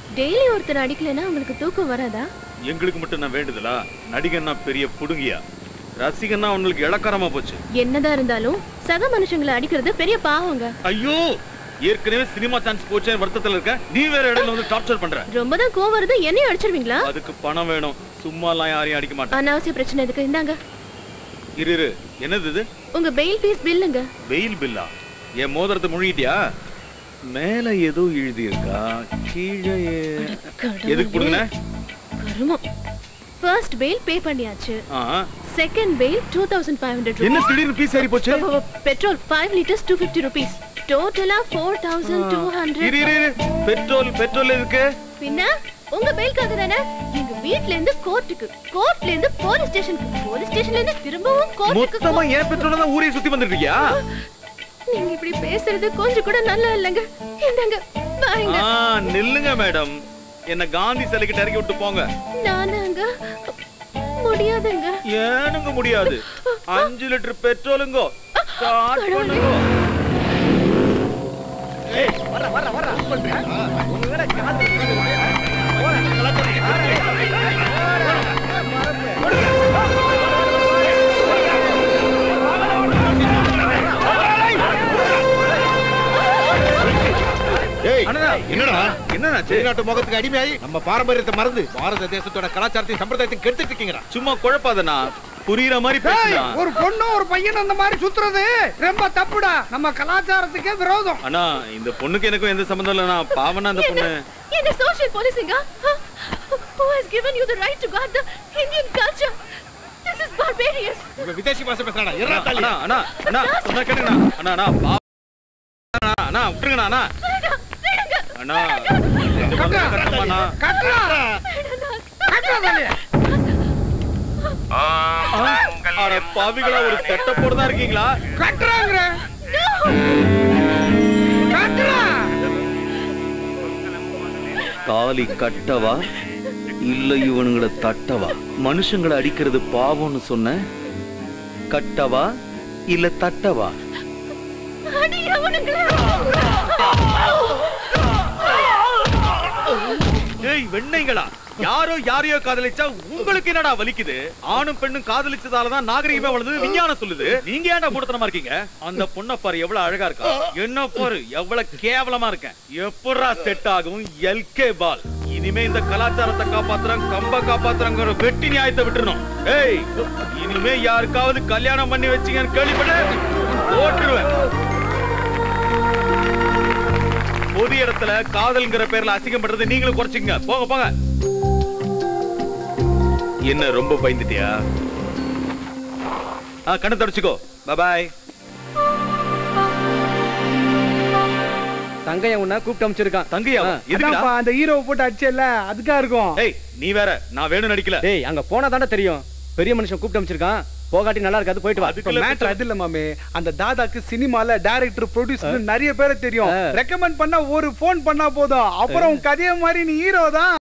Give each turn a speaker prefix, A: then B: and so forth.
A: daily ஒருத்தர் அடிக்கலைன்னா உங்களுக்கு தூக்கம் வராதா
B: எங்களுக்கு மட்டும் நான் வேண்டுதலா நடிகன்னா பெரிய புடுங்கியா ரசிகன்னா உங்களுக்கு இளக்காரமா போச்சு
A: என்னதான் இருந்தாலும் சக மனுஷங்களை அடிக்கிறது பெரிய பாவங்க
B: ஐயோ ஏற்கனவே சினிமா சான்ஸ் போச்சேன்னு வருத்தத்துல இருக்க நீ வேற இடத்துல வந்து டார்ச்சர் பண்ற
A: ரொம்ப தான் கோவம் வருது என்னையும் அடிச்சிருவீங்களா
B: அதுக்கு பணம் வேணும் சும்மா எல்லாம் யாரையும் அடிக்க மாட்டேன்
A: அனாவசிய பிரச்சனை எதுக்கு இந்தாங்க
B: இரு இரு என்னது இது
A: உங்க பெயில் ஃபீஸ் பில்லுங்க
B: வெயில் பில்லா என் மோதிரத்தை முழுகிட்டியா மேல ஏதோ எழுதி இருக்கா கீழே ஏ- எதுக்கு புடுங்கின
A: கருமம் ஃபர்ஸ்ட் பெயில் பே பண்ணியாச்சு
B: ஆ,
A: second bill two thousand five hundred
B: என்ன திடீர்னு பீஸ் ஏறி போச்சு
A: petrol five litres two fifty rupees டோட்டலா ஃபோர் தௌசண்ட் டூ
B: இரு
A: ஹண்ட்ரட்
B: இரு இரு பெட்ரோல் பெட்ரோல் எதுக்கு
A: பின்ன உங்க பெயிலுக்காக தானே எங்க வீட்ல இருந்து கோர்ட்டுக்கு கோர்ட்ல இருந்து போலீஸ் ஸ்டேஷனுக்கு போலீஸ் ஸ்டேஷன்ல இருந்து திரும்பவும் கோர்ட்டுக்கு
B: மொத்தமா ஏன் பெட்ரோல் தான் ஊரே சுத்தி வந்துட்டு இருக்கியா
A: நீங்க இப்படி பேசுறது கொஞ்சம் கூட நல்லா இல்லைங்க இந்தாங்க பாருங்க
B: ஆ, நில்லுங்க மேடம் என்ன காந்தி சிலைக்கிட்ட இறக்கி விட்டு போங்க
A: நானாங்க முடியாதுங்க
B: ஏனுங்க முடியாது அஞ்சு லிட்டர் பெட்ரோலுங்கோ ஸ்டார்ட் பண்ணுங்க
C: ஏய்
B: அண்ணா,
C: என்னடா
B: என்னடாச்சு
C: வெளிநாட்டு முகத்துக்கு அடிமையாகி நம்ம பாரம்பரியத்தை மறந்து பாரத தேசத்தோட கலாச்சாரத்தையும் சம்பிரதாயத்தையும் கெடுத்துட்டு இருக்கீங்கடா
B: சும்மா குழப்பாதண்ணா புரியுற மாதிரி பேசுனா
D: ஒரு பொண்ணும் ஒரு பையனும் அந்த மாதிரி சுத்துறது ரொம்ப தப்புடா நம்ம கலாச்சாரத்துக்கே விரோதம்
B: அண்ணா இந்த பொண்ணுக்கு எனக்கும் எந்த சம்மந்தம் இல்லைண்ணா பாவனா அந்த பொண்ணு
A: இந்த சோஷியல் போலீசிங்க who has given you the right to guard the Indian culture this is barbarious
C: இவன் விதேசி பாஷை பேசுறாடா
B: அண்ணா,
C: எறா தள்ளி
B: அண்ணா அண்ணா அண்ணா சொன்னா கேளுங்கண்ணா அண்ணா அண்ணா பா அண்ணா அண்ணா விட்டுருங்கண்ணா அண்ணா அண்ணா இந்த பக்கம் கட்டமாண்ணா
D: கட்டுறா கட்டுறா தலைய
B: அட பாவிகளா ஒரு செட்டப்போட தான் இருக்கீங்களா
D: கட்டுறாங்கிற கட்டுறா
B: தாலி கட்டவா இல்ல இவனுங்களை தட்டவா மனுஷங்களை அடிக்கிறது பாவம்னு சொன்ன கட்டவா இல்ல தட்டவா
A: அடி அவனுங்களே
B: ஏய் வெண்ணைங்களா யாரோ யாரையோ காதலிச்சா உங்களுக்கு என்னடா வலிக்குது ஆணும் பெண்ணும் காதலிச்சதால தான் நாகரிகமே வளர்ந்தது விஞ்ஞானம் சொல்லுது நீங்க ஏன்டா மூடத்தனமா இருக்கீங்க அந்த பொண்ணை பாரு எவ்வளவு அழகா இருக்கா என்ன பாரு எவ்வளவு கேவலமா இருக்கேன் எப்படா செட் ஆகும் எல்கே பால் இனிமே இந்த கலாச்சாரத்தை காப்பாத்துறோம் கம்ப காப்பாத்துறங்கிற வெட்டி நியாயத்தை விட்டுறணும் ஏய் இனிமே யாருக்காவது கல்யாணம் பண்ணி வச்சீங்கன்னு கேள்விப்பட்டு ஓட்டுருவேன் பொது இடத்துல காதல்ங்கிற பேர்ல அசிங்கம் பண்றது நீங்களும் குறைச்சிங்க போங்க போங்க என்ன ரொம்ப பயந்துட்டியா ஆ கண்ணை தொடச்சுக்கோ பாய்
E: தங்கைய உன்ன கூப்பிட்டு அமைச்சிருக்கான்
B: தங்கையா எதுக்குடா
D: அதான்ப்பா அந்த ஹீரோவை போட்டு அடிச்சல அதுக்கா இருக்கும்
B: ஏய் நீ வேற நான் வேணும் நடிக்கல
E: டேய் அங்க போனா தானே தெரியும் பெரிய மனுஷன் கூப்பிட்டு அமைச்சிருக்கான் போகாட்டி நல்லா இருக்காது போயிட்டு வா
B: அதுக்குள்ள
D: மேட்டர் அது இல்ல மாமே அந்த தாதாக்கு சினிமால டைரக்டர் ப்ரொடியூசர் நிறைய பேரை தெரியும் ரெக்கமெண்ட் பண்ணா ஒரு ஃபோன் பண்ணா போதும் அப்புறம் உன் கதைய மாதிரி நீ ஹீரோ தான்